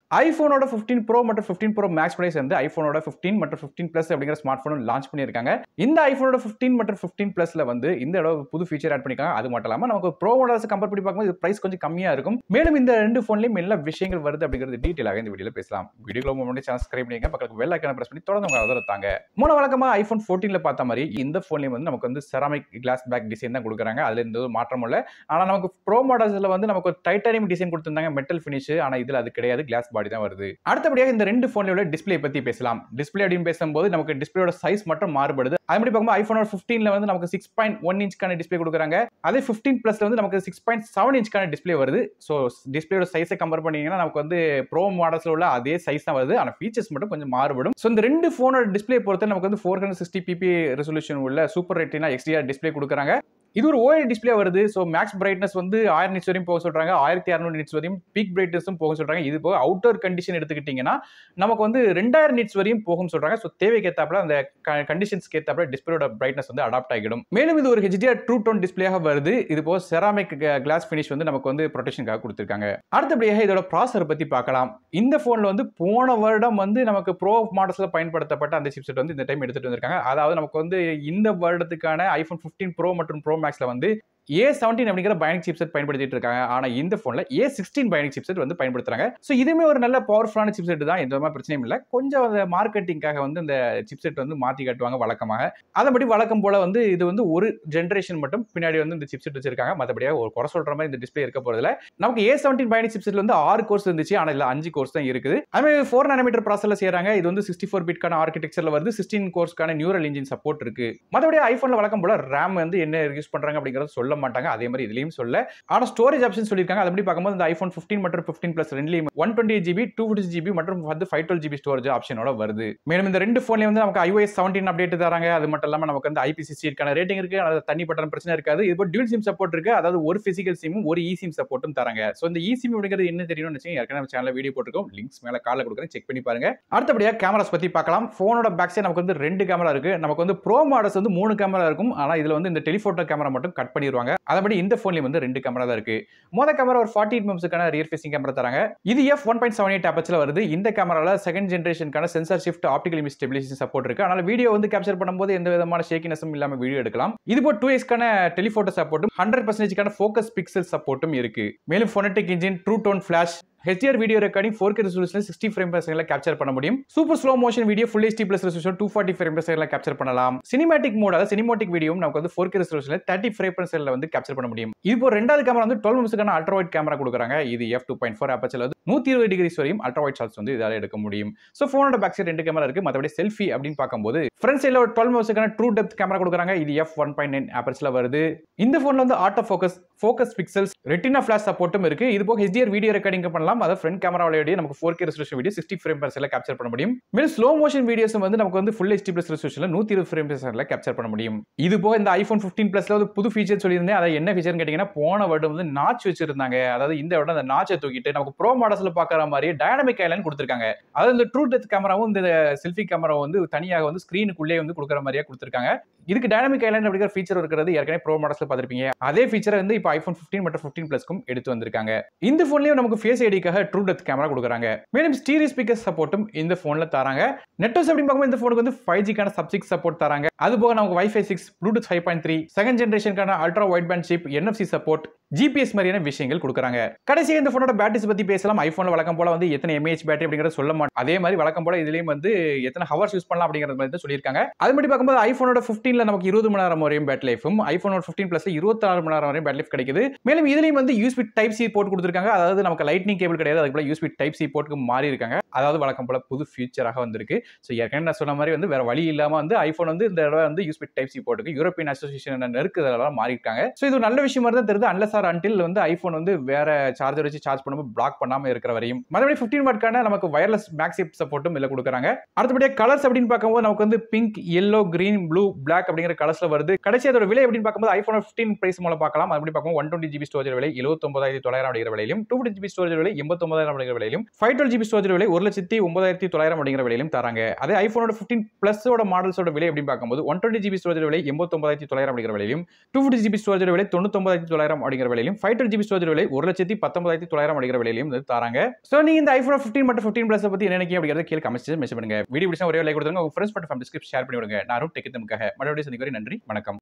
ஐஃபோனோட fifteen pro மற்றும் fifteen pro max price வந்து ஐஃபோனோட ஃபிஃப்டீன் மற்றும் ஃபிஃப்டீன் ப்ளஸ் அப்படிங்கிற ஸ்மார்ட் ஃபோனும் லான்ச் பண்ணியிருக்காங்க இந்த ஐஃபோனோட ஃபிஃப்டீன் மற்றும் ஃபிஃப்டீன் ப்ளஸ்ல வந்து இந்த தடவை புது ஃபீச்சர் ஆட் பண்ணிருக்காங்க அது மட்டும் இல்லாமல் நமக்கு ப்ரோ மாடல்ஸ் கம்பேர் பண்ணி பார்க்கும்போது இது பிரைஸ் கொஞ்சம் கம்மியாக இருக்கும் மேலும் இந்த ரெண்டு ஃபோன்லையும் எல்லா விஷயங்கள் வருது அப்படிங்கிறது டீட்டெயிலாக இந்த வீடியோவில் பேசலாம் வீடியோ முன்னாடி சேனல் சப்ஸ்கிரைப் பண்ணிங்க பக்கத்துக்கு வெள்ள ஐக்கான பிரஸ் பண்ணி தொடர்ந்து உங்க ஆதரவு தாங்க மூணு வழக்கமாக ஐஃபோன் ஃபோர்டீனில் பார்த்த மாதிரி இந்த ஃபோன்லையும் வந்து நமக்கு வந்து செராமிக் கிளாஸ் பேக் டிசைன் தான் கொடுக்குறாங்க அதில் எந்த ஒரு மாற்றம் இல்லை ஆனால் நமக்கு ப்ரோ மாடல்ஸில் வந்து நமக்கு டைட்டானியம் டிசைன் கொடுத்துருந்தாங்க மெட்டல் ஃபினிஷ் ஆனால் இதில் அது கிடையாது கிளாஸ் பாடி தான் வருது அடுத்தபடியாக இந்த ரெண்டு ஃபோன்ல டிஸ்பிளே பற்றி பேசலாம் டிஸ்பிளே அப்படின்னு பேசும்போது நமக்கு டிஸ்பிளேயோட சைஸ் மட்டும் மாறுபடுது அது மாதிரி பார்க்கும்போது ஐஃபோனோட ஃபிஃப்டீனில் வந்து நமக்கு சிக்ஸ் பாயிண்ட் ஒன் இன்ச்க்கான டிஸ்பிளே கொடுக்குறாங்க அதே ஃபிஃப்டீன் ப்ளஸ்ல வந்து நமக்கு சிக்ஸ் பாயிண்ட் செவன் இன்ச்க்கான டிஸ்பிளே வருது ஸோ டிஸ்பிளேயோட சைஸை கம்பேர் பண்ணீங்கன்னா நமக்கு வந்து ப்ரோ மாடல்ஸில் உள்ள அதே சைஸ் தான் வருது ஆனால் ஃபீச்சர்ஸ் மட்டும் கொஞ்சம் மாறுபடும் ஸோ இந்த ரெண்டு ஃபோனோட டிஸ்பிளே பொறுத்து நமக்கு வந்து four hundred sixty PPI resolution உள்ள சூப்பர் ரெட்டினா எக்ஸ்டிஆர் டிஸ்பிளே கொடுக்குறாங்க இது ஒரு ஓஎல் டிஸ்பிளே வருது ஸோ மேக்ஸ் பிரைட்னஸ் வந்து ஆயிரம் நிட்ஸ் வரையும் போக சொல்றாங்க ஆயிரத்தி இரநூறு நிட்ஸ் வரையும் பீக் பிரைட்னஸும் போக சொல்றாங்க இது போக அவுட்டர் கண்டிஷன் எடுத்துக்கிட்டிங்கன்னா நமக்கு வந்து ரெண்டாயிரம் நிட்ஸ் வரையும் போகும் சொல்றாங்க ஸோ தேவைக்கு ஏத்தாப்புல அந்த கண்டிஷன்ஸ்க்கு ஏத்தாப்புல டிஸ்பிளேயோட பிரைட்னஸ் வந்து அடாப்ட் ஆகிடும் மேலும் இது ஒரு ஹெச்டிஆர் ட்ரூ டோன் டிஸ்பிளேயாக வருது இது போக செராமிக் கிளாஸ் ஃபினிஷ் வந்து நமக்கு வந்து ப்ரொடெக்ஷனுக்காக கொடுத்துருக்காங்க அடுத்தபடியாக இதோட ப்ராசர் பத்தி பார்க்கலாம் இந்த ஃபோனில் வந்து போன வருடம் வந்து நமக்கு ப்ரோ மாடல்ஸில் பயன்படுத்தப்பட்ட அந்த சிப்செட் வந்து இந்த டைம் எடுத்துட்டு வந்திருக்காங்க அதாவது நமக்கு வந்து இந்த வருடத்துக்கான ஐஃபோன் ஃபிஃப்டீன் ப்ரோ மற்றும் ப்ரோ மேக்ஸில் வந்து ஏ செவன்டீன் அப்படிங்கிற பயனிக் சிப்செட் பயன்படுத்திட்டு இருக்காங்க ஆனால் இந்த ஃபோனில் ஏ சிக்ஸ்டீன் பயனிக் சிப்செட் வந்து பயன்படுத்துறாங்க ஸோ இதுவுமே ஒரு நல்ல பவர்ஃபுல்லான சிப்செட் தான் எந்த மாதிரி பிரச்சனையும் இல்லை கொஞ்சம் அந்த மார்க்கெட்டிங்காக வந்து இந்த சிப்செட் வந்து மாற்றி காட்டுவாங்க வழக்கமாக அதன்படி வழக்கம் போல வந்து இது வந்து ஒரு ஜென்ரேஷன் மட்டும் பின்னாடி வந்து இந்த சிப்செட் வச்சிருக்காங்க மற்றபடியாக ஒரு குறை சொல்ற மாதிரி இந்த டிஸ்பிளே இருக்க போறதுல நமக்கு ஏ செவன்டீன் பயனிக் சிப்செட்ல வந்து ஆறு கோர்ஸ் இருந்துச்சு ஆனால் இதில் அஞ்சு கோர்ஸ் தான் இருக்குது அதுமாதிரி ஃபோர் நானோமீட்டர் ப்ராசஸில் செய்யறாங்க இது வந்து சிக்ஸ்டி ஃபோர் பிட்கான ஆர்கிடெக்சரில் வருது சிக்ஸ்டீன் கோர்ஸ்க்கான நியூரல் இன்ஜின் சப்போர்ட் இருக்கு மற்றபடி ஐஃபோனில் வழக்கம் போல ரேம் வந்து என்ன யூஸ் பண்றாங்க அப்படிங்கறத சொல்ல மாட்டாங்க அதே மாதிரி இதுலயும் சொல்ல ஆனா ஸ்டோரேஜ் ஆப்ஷன் சொல்லியிருக்காங்க அது பார்க்கும்போது இந்த ஐஃபோன் ஃபிஃப்டீன் மற்றும் ஃபிஃப்டீன் பிளஸ் ரெண்டுலையும் one twenty GB two fifty GB மற்றும் வந்து ஃபைவ் டுவெல் ஜிபி ஸ்டோரேஜ் ஆப்ஷனோட வருது மேலும் இந்த ரெண்டு ஃபோன்லேயும் வந்து நமக்கு iOS செவன்டீன் அப்டேட் தராங்க அது மட்டும் இல்லாமல் நமக்கு வந்து ஐபி சிக்ஸ்டிக்கான ரேட்டிங் இருக்கு அது தண்ணி பட்டன் பிரச்சனை இருக்காது இது போல் டியூல் சிம் சப்போர்ட் இருக்கு அதாவது ஒரு பிசிக்கல் சிமும் ஒரு இ சிம் சப்போர்ட்டும் தராங்க ஸோ இந்த இ சிம் அப்படிங்கிறது என்ன தெரியும்னு வச்சுக்கோங்க ஏற்கனவே நம்ம சேனல் வீடியோ போட்டிருக்கோம் லிங்க்ஸ் மேலே காலில் கொடுக்குறேன் செக் பண்ணி பாருங்க அடுத்தபடியாக கேமராஸ் பற்றி பார்க்கலாம் ஃபோனோட பேக் சைடு நமக்கு வந்து ரெண்டு கேமரா இருக்கு நமக்கு வந்து ப்ரோ மாடல்ஸ் வந்து மூணு கேமரா இருக்கும் ஆனால் இதில் வந்து இந்த டெலிஃபோட்டோ கேமரா மட்டும் கட் பண்ணிடுவாங்க அதபடி இந்த ஃபோன்லேயும் வந்து ரெண்டு கேமரா தான் இருக்கு மொத கேமரா ஒரு ஃபார்ட்டி எயிட் மெம்ஸுக்கான ரியர் ஃபேசிங் கேமரா தராங்க இது F one point seven eight அப்பச்சில் வருது இந்த கேமரால செகண்ட் ஜென்ரேஷனுக்கான sensor shift optical image stabilisation support இருக்கு ஆனால் வீடியோ வந்து கேப்சர் பண்ணும்போது எந்த விதமான ஷேக்கினஸும் இல்லாமல் வீடியோ எடுக்கலாம் இது போல் டூ எக்ஸ்க்கான டெலிஃபோட்டோ சப்போர்ட்டும் ஹண்ட்ரட் பர்சன்டேஜ்க்கான ஃபோக்கஸ் பிக்சல் சப்போர்ட்டும் இருக்கு மேலும் photonic engine true tone flash HDR video recording four K resolution sixty frame per செகண்ட்ல கேப்சர் பண்ண முடியும் super slow motion video full HD plus resolution two forty frame per செகண்ட்ல capture பண்ணலாம் cinematic mode அதாவது cinematic video நமக்கு வந்து four K ரெசல்யூஷன்ல thirty frame per செகண்ட்ல வந்து கேப்சர் பண்ண முடியும் இப்போ ரெண்டாவது கேமரா வந்து டுவெல் மினிட்ஸ்க்கான அல்ட்ரா வைட் கேமரா கொடுக்குறாங்க இது எஃப் டூ பாயிண்ட் ஃபோர் அப்பச்சில் வந்து நூற்றி இருபது டிகிரிஸ் வரையும் அல்ட்ரா வைட் ஷாட்ஸ் வந்து இதால் எடுக்க முடியும் ஸோ ஃபோனோட பேக் சைடு ரெண்டு கேமரா இருக்கு மற்றபடி செல்ஃபி அப்படின்னு பார்க்கும்போது ஃப்ரண்ட் சைடில் ஒரு டுவெல் மினிட்ஸ்க்கான ட்ரூ டெப்த் கேமரா கொடுக்குறாங்க இது எஃப் ஒன் பாயிண்ட் நைன் அப்பச்சில் வருது இந்த ஃபோனில் வந்து auto focus focus pixels retina flash சப்போர்ட்டும் இருக்கு இது போக ஹெச்டிஆர் வீடியோ ரெக்கார்டிங் பண்ணலாம் அதாவது ஃப்ரண்ட் கேமராவோட நமக்கு four K resolution video sixty frame per செகண்ட்ல கேப்சர் பண்ண முடியும் மேலும் ஸ்லோ மோஷன் வீடியோஸ் வந்து நமக்கு வந்து ஃபுல் ஹெச்டி பிளஸ் ரெசல்யூஷன்ல நூத்தி இருபது ஃப்ரேம் பர் செகண்ட்ல கேப்சர் பண்ண முடியும் இது போக இந்த ஐஃபோன் ஃபிஃப்டீன் பிளஸ்ல ஒரு புது ஃபீச்சர் சொல்லியிருந்தேன் அதை என்ன ஃபீச்சர்னு கேட்டீங்கன்னா போன வருடம் வந்து நாச் வச்சிருந்தாங்க அதாவது இந்த வருடம் அந்த நாச்சை தூக்கிட்டு நமக்கு ப்ரோ மாடல்ஸ்ல பாக்குற மாதிரி டைனமிக் ஐலன் கொடுத்துருக்காங்க அதாவது இந்த ட்ரூ டெத் கேமராவும் இந்த செல்ஃபி கேமரா வந்து தனியாக வந்து ஸ்கிரீனுக்குள்ளே வந்து கொடுக்குற மாதிரியா கொடுத்துருக்காங்க இதுக்கு டைனமிக் ஐலண்ட் அப்படிங்கிற ஃபீச்சர் இருக்கிறது ஏற்கனவே ப்ரோ மாடல்ஸ்ல பார்த்திருப்பீங்க அதே ஃபீச்சரை வந்து இப்போ ஐஃபோன் ஃபிஃப்டீன் மற்றும் ஃபிஃப்டீன் பிளஸ்க்கும் எடுத்து வந்திருக்காங்க இந்த ஃபோன்லயும் நமக்கு ஃபேஸ் ஐடிக்காக ட்ரூ டெத் கேமரா கொடுக்குறாங்க மேலும் ஸ்டீரியோ ஸ்பீக்கர் சப்போர்ட்டும் இந்த ஃபோன்ல தராங்க நெட்வொர்க்ஸ் அப்படின்னு பார்க்கும்போது இந்த ஃபோனுக்கு வந்து ஃபைவ் ஜிக்கான சப்சிக்ஸ் சப்போர்ட் தராங்க அது போக நமக்கு wifi six Bluetooth five point three second ஜென்ரேஷனுக்கான ultra wide band chip NFC support GPS மாதிரியான விஷயங்கள் கொடுக்குறாங்க கடைசியாக இந்த ஃபோனோட பேட்டரிஸ் பத்தி பேசலாம் ஐஃபோனில் வழக்கம் போல வந்து எத்தனை எம்ஏஹெச் பேட்டரி அப்படிங்கிறத சொல்ல மாட்டோம் அதே மாதிரி வழக்கம் போல இதுலயும் வந்து எத்தனை ஹவர்ஸ் யூஸ் பண்ணலாம் அப்படிங்கிறது மாதிரி தான் சொல்லியிருக்காங்க அது மட்டும் பார்க்கும்போது ஐஃபோனோட ஃபிஃப்டீன்ல நமக்கு இருபது மணி நேரம் வரையும் பேட்டரி லைஃபும் ஐஃபோனோட ஃபிஃப்டீன் பிளஸ் இருபத்தாறு மணி நேரம் வரையும் பேட்டரி லைஃப் கிடைக்குது மேலும் இதுலயும் வந்து யூஸ்பி டைப் சி போட்டு கொடுத்துருக்காங்க அதாவது நமக்கு லைட்னிங் கேபிள் கிடையாது அதுக்கு போல யூஸ்பி டைப் சி போட்டுக்கு மாறி இருக்காங்க அதாவது வழக்கம் போல புது ஃபியூச்சராக வந்திருக்கு ஸோ ஏற்கனவே நான் சொன்ன மாதிரி வந்து வேற வழி இல்லாம வந்து ஐஃபோன் வந்து இந்த தடவை வந்து யூஸ்பி டைப் சி போட்டுக்கு யூரோப்பியன் அசோசியேஷன் நெருக்குதெல்லாம் மாறிருக்காங்க ஸோ இது ஒரு நல்ல விஷயம் மாதிரி தான் தெரியுது அன்லஸ் ஆர் அன்டில் வந்து ஐஃபோன் வந்து வேற சார்ஜர் வச்சு சார்ஜ் பண்ணும்போது பிளாக் பண்ணாம இருக்கிற வரையும் மறுபடியும் ஃபிஃப்டீன் வாட்கான நமக்கு வயர்லெஸ் மேக்ஸிப் சப்போர்ட்டும் இதில் கொடுக்குறாங்க அடுத்தபடியாக கலர்ஸ் அப்படின்னு பார்க்கும்போது நமக்கு வந்து pink yellow green blue black அப்படிங்கிற கலர்ஸ்ல வருது கடைசி அதோட விலை அப்படின்னு பார்க்கும்போது ஐஃபோன் ஃபிஃப்டீன் பிரைஸ் மூலம் பார்க்கலாம் அப்படி பார்க்கும்போது ஒன் டுவெண்ட்டி ஜிபி ஸ்டோரேஜ் விலை எழுபத்தொன்பதாயிரத்தி தொள்ளாயிரம் அப்படிங்கிற விலையிலும் டூ ஃபிஃப்டி ஜிபி ஸ்டோரேஜ் விலை எண்பத்தொன்பதாயிரம் அப்படிங்கிற விலையிலும் ஃபைவ் டுவெல் ஜிபி ஸ்டோரேஜ் விலை ஒரு லட்சத்தி ஒன்பதாயிரத்தி தொள்ளாயிரம் அப்படிங்கிற விலையிலும் தராங்க அதே ஐஃபோனோட ஃபிஃப்டீன் பிளஸோட மாடல்ஸோட விலை அப்படின்னு பார்க்கும்போது ஒன் டுவெண்ட்டி ஜிபி ஸ்டோரேஜ் விலை எண்பத்தொன்பதாயிரத்தி தொள்ளாயிரம் அப்படிங்கிற விலையிலும் டூ ஃபிஃப்டி ஜிபி ஸ்டோரேஜ் விலை தொண்ணூத்தொன்பதாயிரத்தி தொள்ளாயிரம் அப்படிங்கிற விலையிலும் ஃபைவ் டுவெல் ஜிபி ஸ்டோரேஜ் விலை ஒரு லட்சத்தி பத்தொன்பதாயிரத்தி தொள்ளாயிரம் அப்படிங்கிற விலையிலும் வந்து தராங்க ஸோ நீங்க இந்த ஐஃபோன் ஃபிஃப்டீன் மற்றும் ஃபிஃப்டீன் பிளஸ் பத்தி என்ன நினைக்கிறீங்க அப்படிங்கிறத கீழே கமெண்ட்ஸ் மென்ஷன் பண்ணுங்க வீடியோ பிடிச்சா ஒரே லைக் கொடுத்துருங்க உங்க ஃப்ரெண்ட்ஸ் மற்றும் டிஸ்கிரிப்ஷன் ஷேர் பண்ணி விடுங்க நான் ரூட் டெக்கித்தமுக்காக மறுபடியும் சந்திக்கிறேன் நன்றி வணக்கம்